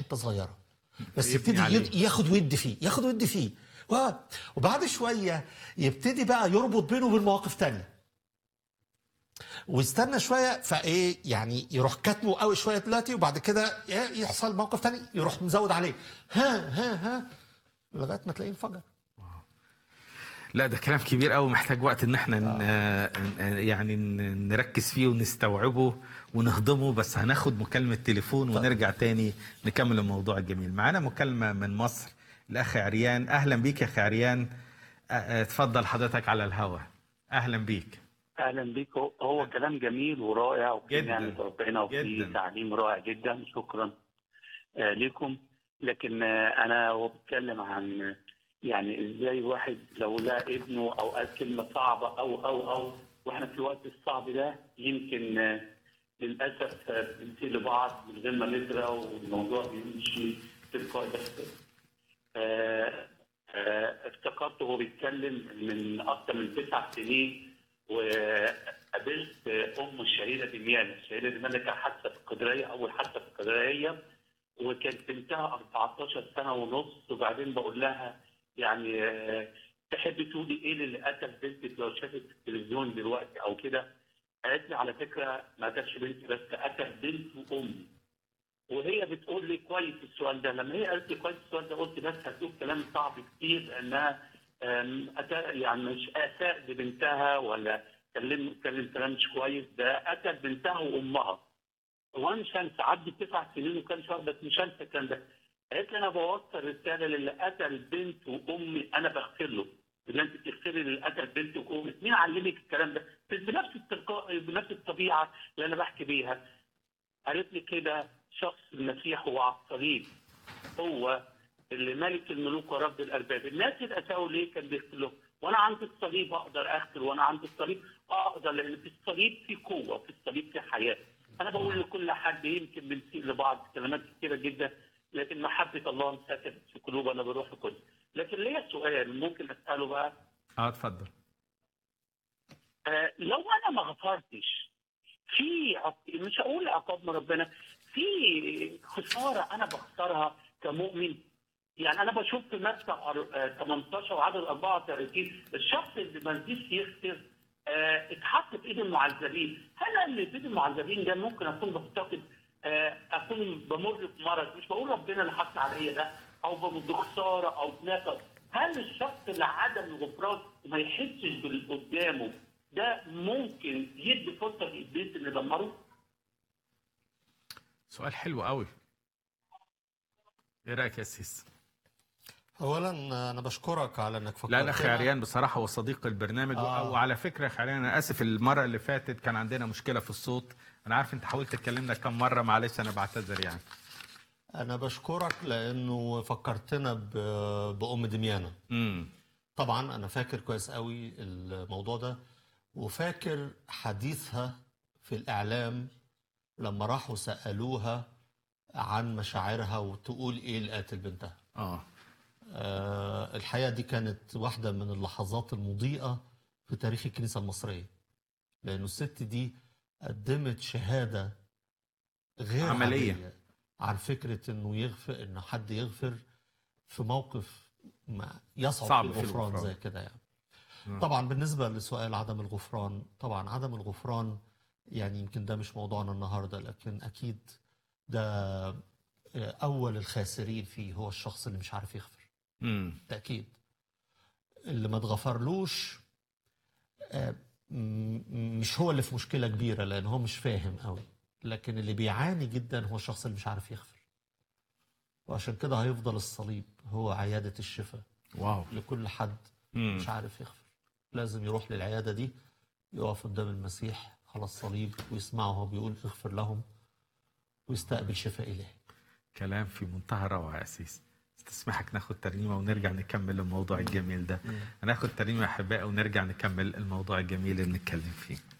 حته صغيره بس يبني يبتدي عليه. يد- ياخد ويدي فيه ياخد ويدي فيه و- وبعد شويه يبتدي بقى يربط بينه وبين مواقف تانية ويستنى شويه فايه يعني يروح كاتمه قوي شويه دلوقتي وبعد كده ي- يحصل موقف تاني يروح مزود عليه ها ها ها لغايه ما تلاقيه انفجر لا ده كلام كبير قوي محتاج وقت ان احنا ن... ن- يعني ن- نركز فيه ونستوعبه ونهضمه بس هناخد مكالمة تليفون ونرجع تاني نكمل الموضوع الجميل معانا مكالمة من مصر الأخ عريان أهلا بيك يا أخ عريان أ- أ- اتفضل حضرتك على الهواء أهلا بيك اهلا بيك هو- هو كلام جميل ورائع وفي جداً. نعمه ربنا وفي جداً. تعليم رائع جدا شكرا آه لكم لكن آه انا هو بتكلم عن يعني ازاي واحد لو لقى ابنه او قال كلمه صعبه او او او واحنا في الوقت الصعب ده يمكن آه للاسف آه، بنسيب لبعض من غير ما ندرى والموضوع بيمشي تلقائي بس آه، آه، افتكرته وهو بيتكلم من اكثر من تسع سنين وقابلت ام الشهيده دميان، الشهيده دميان كانت حادثه في القدريه اول حادثه في القدريه وكانت بنتها 14 سنه ونص وبعدين بقول لها يعني آه، تحبي تقولي ايه اللي قتل بنتك لو شافت التلفزيون دلوقتي او كده؟ قالت لي على فكره ما قتلش بنتي بس قتل بنت وامي. وهي بتقول لي كويس السؤال ده لما هي قالت لي كويس السؤال ده قلت بس هتقول كلام صعب كتير لانها أم، أتا- يعني مش اساء لبنتها ولا كلم كلم كلام مش كويس ده قتل بنتها وامها وانا مش هنسى عدت تسع سنين وكان شهر بس مش هنسى الكلام ده قالت لي انا بوصل رساله للي قتل بنت وامي انا بغفر له اللي انت تغفري للي قتل بنت وامي مين علمك الكلام ده؟ بس بنفس التلقاء بنفس الطبيعه اللي انا بحكي بيها قالت لي كده شخص المسيح هو على الصليب هو اللي ملك الملوك ورب الارباب الناس اللي اساءوا ليه كان بيغفر لهم وانا عند الصليب اقدر اغفر وانا عند الصليب اقدر لان في الصليب في قوه في الصليب في حياه انا بقول لكل حد يمكن بنسيء لبعض كلمات كثيره جدا لكن محبه الله انسكبت في قلوبنا بروح القدس لكن ليا سؤال ممكن اساله بقى اه اتفضل آه، لو انا ما غفرتش في عق- مش هقول عقاب من ربنا في خساره انا بخسرها كمؤمن يعني انا بشوف في متى أر- آه، 18 وعدد 34 الشخص اللي ما رضيش يغفر آه، اتحط في ايد المعذبين هل أنا اللي في ايد المعذبين ده ممكن اكون بفتقد آه، اكون بمر بمرض مش بقول ربنا اللي حط عليا ده او بمر بخساره او بنقص هل الشخص اللي عدم الغفران وما يحسش باللي قدامه ده ممكن يدي فرصه لابليس انه يدمره؟ سؤال حلو قوي ايه رايك يا سيس اولا انا بشكرك على انك فكرتنا لا الاخ عريان بصراحه هو صديق البرنامج آه. وعلى فكره يا اخ عريان انا اسف المره اللي فاتت كان عندنا مشكله في الصوت انا عارف انت حاولت تكلمنا كم مره معلش انا بعتذر يعني انا بشكرك لانه فكرتنا ب- بام دميانه امم طبعا انا فاكر كويس قوي الموضوع ده وفاكر حديثها في الاعلام لما راحوا سالوها عن مشاعرها وتقول ايه لقاتل بنتها اه آه الحقيقه دي كانت واحده من اللحظات المضيئه في تاريخ الكنيسه المصريه لانه الست دي قدمت شهاده غير عملية. عادية عن فكره انه يغفر ان حد يغفر في موقف ما يصعب صعب في في الغفران الغفران. زي كده يعني مم. طبعا بالنسبه لسؤال عدم الغفران طبعا عدم الغفران يعني يمكن ده مش موضوعنا النهارده لكن اكيد ده آه، اول الخاسرين فيه هو الشخص اللي مش عارف يغفر امم تأكيد اللي ما اتغفرلوش آه، م- مش هو اللي في مشكلة كبيرة لأن هو مش فاهم قوي لكن اللي بيعاني جدا هو الشخص اللي مش عارف يغفر وعشان كده هيفضل الصليب هو عيادة الشفاء واو لكل حد مم. مش عارف يغفر لازم يروح للعيادة دي يقف قدام المسيح على الصليب ويسمعه وهو بيقول اغفر لهم ويستقبل شفاء إلهي كلام في منتهى الروعه يا سيس تسمحك ناخد ترنيمه ونرجع نكمل الموضوع الجميل ده هناخد ترنيمه يا احبائي ونرجع نكمل الموضوع الجميل اللي بنتكلم فيه